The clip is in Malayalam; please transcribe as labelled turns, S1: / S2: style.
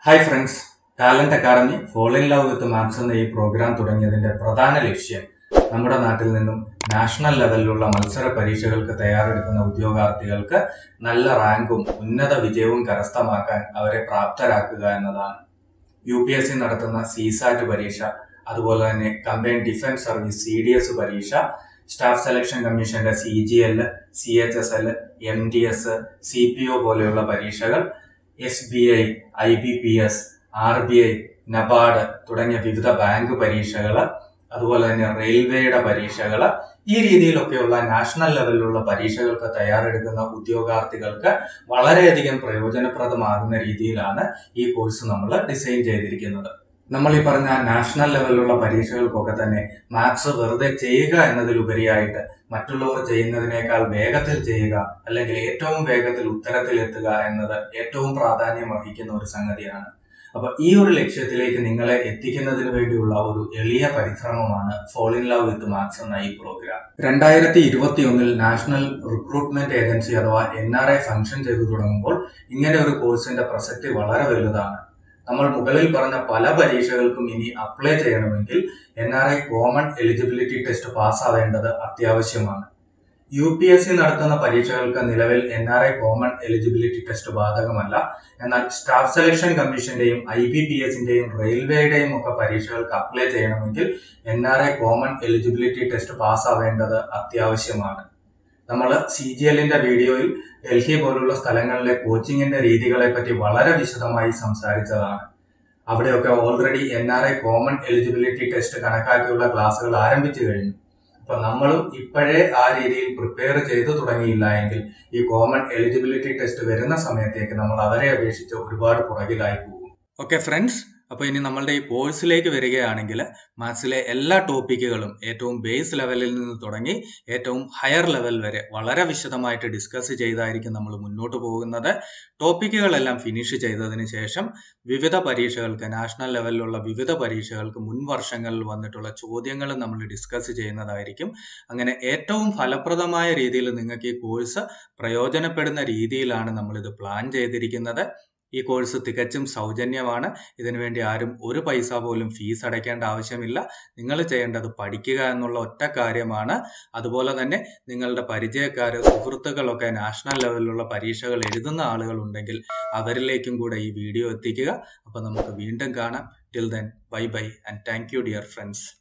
S1: hi friends talent academy fall in love with maths എന്ന ഈ പ്രോഗ്രാം തുടങ്ങിയതിന്റെ പ്രധാന ലക്ഷ്യം നമ്മുടെ നാട്ടിൽ നിന്നും നാഷണൽ ലെവലിലുള്ള മത്സര പരീക്ഷകൾക്ക് തയ്യാറെടുക്കുന്ന ഉദ്യോഗാർത്ഥികൾക്ക് നല്ല റാങ്കും ഉന്നത വിജയവും കരസ്ഥമാക്കാൻ അവരെ പ്രാപ്തരാക്കുക എന്നതാണ് യു പി എസ് സി നടത്തുന്ന സിസാറ്റ് പരീക്ഷ അതുപോലെ തന്നെ combine defence service C D S പരീക്ഷ സ്റ്റാഫ് സെലക്ഷൻ കമ്മീഷന്റെ C G L C H S L M D S C P O പോലെയുള്ള പരീക്ഷകൾ S B I I B P S R B I NABARD തുടങ്ങിയ വിവിധ ബാങ്ക് പരീക്ഷകൾ അതുപോലെ തന്നെ റെയിൽവേയുടെ പരീക്ഷകൾ ഈ രീതിയിലൊക്കെയുള്ള നാഷണൽ ലെവലിലുള്ള പരീക്ഷകൾക്ക് തയ്യാറെടുക്കുന്ന ഉദ്യോഗാർത്ഥികൾക്ക് വളരെയധികം പ്രയോജനപ്രദമാകുന്ന രീതിയിലാണ് ഈ കോഴ്സ് നമ്മൾ ഡിസൈൻ ചെയ്തിരിക്കുന്നത് നമ്മൾ ഈ പറഞ്ഞ നാഷണൽ ലെവലിലുള്ള പരീക്ഷകൾക്കൊക്കെ തന്നെ മാത്സ് വെറുതെ ചെയ്യുക എന്നതിലുപരിയായിട്ട് മറ്റുള്ളവർ ചെയ്യുന്നതിനേക്കാൾ വേഗത്തിൽ ചെയ്യുക അല്ലെങ്കിൽ ഏറ്റവും വേഗത്തിൽ ഉത്തരത്തിലെത്തുക എന്നത് ഏറ്റവും പ്രാധാന്യം അർഹിക്കുന്ന ഒരു സംഗതിയാണ് അപ്പൊ ഈ ഒരു ലക്ഷ്യത്തിലേക്ക് നിങ്ങളെ എത്തിക്കുന്നതിന് വേണ്ടിയുള്ള ഒരു എളിയ പരിശ്രമമാണ് fall in love with maths എന്ന ഈ പ്രോഗ്രാം രണ്ടായിരത്തി ഇരുപത്തി ഒന്നിൽ നാഷണൽ റിക്രൂട്ട്മെന്റ് ഏജൻസി അഥവാ എൻ ആർ ഐ ഫംഗ്ഷൻ ചെയ്തു തുടങ്ങുമ്പോൾ ഇങ്ങനെ ഒരു കോഴ്സിന്റെ പ്രസക്തി വളരെ വലുതാണ് നമ്മൾ മുകളിൽ പറഞ്ഞ പല പരീക്ഷകൾക്കും ഇനി അപ്ലൈ ചെയ്യണമെങ്കിൽ N R I common eligibility test പാസ്സാവേണ്ടത് അത്യാവശ്യമാണ് യു പി എസ് സി നടത്തുന്ന പരീക്ഷകൾക്ക് നിലവിൽ N R I common eligibility test ബാധകമല്ല എന്നാൽ സ്റ്റാഫ് സെലക്ഷൻ കമ്മീഷന്റെയും ഐ ബി പി എസിന്റെയും റെയിൽവേയുടെയും ഒക്കെ പരീക്ഷകൾക്ക് അപ്ലൈ ചെയ്യണമെങ്കിൽ N R I common eligibility test പാസ്സാവേണ്ടത് അത്യാവശ്യമാണ് നമ്മൾ സി ജി എല്ലിന്റെ വീഡിയോയിൽ ഡൽഹി പോലുള്ള സ്ഥലങ്ങളിലെ കോച്ചിങ്ങിന്റെ രീതികളെ പറ്റി വളരെ വിശദമായി സംസാരിച്ചതാണ് അവിടെയൊക്കെ already N R I common eligibility test കണക്കാക്കിയുള്ള ക്ലാസ്സുകൾ ആരംഭിച്ചു കഴിഞ്ഞു അപ്പൊ നമ്മളും ഇപ്പോഴേ ആ രീതിയിൽ പ്രിപ്പയർ ചെയ്തു തുടങ്ങിയില്ല എങ്കിൽ ഈ കോമൺ എലിജിബിലിറ്റി ടെസ്റ്റ് വരുന്ന സമയത്തേക്ക് നമ്മൾ അവരെ അപേക്ഷിച്ച് ഒരുപാട് പുറകിലായി പോകും ഓക്കെ ഫ്രണ്ട്സ് അപ്പോൾ ഇനി നമ്മളുടെ ഈ കോഴ്സിലേക്ക് വരികയാണെങ്കിൽ മാത്സിലെ എല്ലാ ടോപ്പിക്കുകളും ഏറ്റവും ബേസ് ലെവലിൽ നിന്ന് തുടങ്ങി ഏറ്റവും ഹയർ ലെവൽ വരെ വളരെ വിശദമായിട്ട് ഡിസ്കസ് ചെയ്തായിരിക്കും നമ്മൾ മുന്നോട്ട് പോകുന്നത് ടോപ്പിക്കുകളെല്ലാം ഫിനിഷ് ചെയ്തതിന് ശേഷം വിവിധ പരീക്ഷകൾക്ക് നാഷണൽ ലെവലിലുള്ള വിവിധ പരീക്ഷകൾക്ക് മുൻ വർഷങ്ങളിൽ വന്നിട്ടുള്ള ചോദ്യങ്ങൾ നമ്മൾ ഡിസ്കസ് ചെയ്യുന്നതായിരിക്കും അങ്ങനെ ഏറ്റവും ഫലപ്രദമായ രീതിയിൽ നിങ്ങൾക്ക് ഈ കോഴ്സ് പ്രയോജനപ്പെടുന്ന രീതിയിലാണ് നമ്മളിത് പ്ലാൻ ചെയ്തിരിക്കുന്നത് ഈ കോഴ്സ് തികച്ചും സൗജന്യമാണ് ഇതിനുവേണ്ടി ആരും ഒരു പൈസ പോലും ഫീസ് അടയ്ക്കേണ്ട ആവശ്യമില്ല നിങ്ങൾ ചെയ്യേണ്ടത് പഠിക്കുക എന്നുള്ള ഒറ്റ കാര്യമാണ് അതുപോലെ തന്നെ നിങ്ങളുടെ പരിചയക്കാർ സുഹൃത്തുക്കളൊക്കെ നാഷണൽ ലെവലിലുള്ള പരീക്ഷകൾ എഴുതുന്ന ആളുകൾ ഉണ്ടെങ്കിൽ അവരിലേക്കും കൂടെ ഈ വീഡിയോ എത്തിക്കുക അപ്പോൾ നമുക്ക് വീണ്ടും കാണാം till then bye bye and thank you dear friends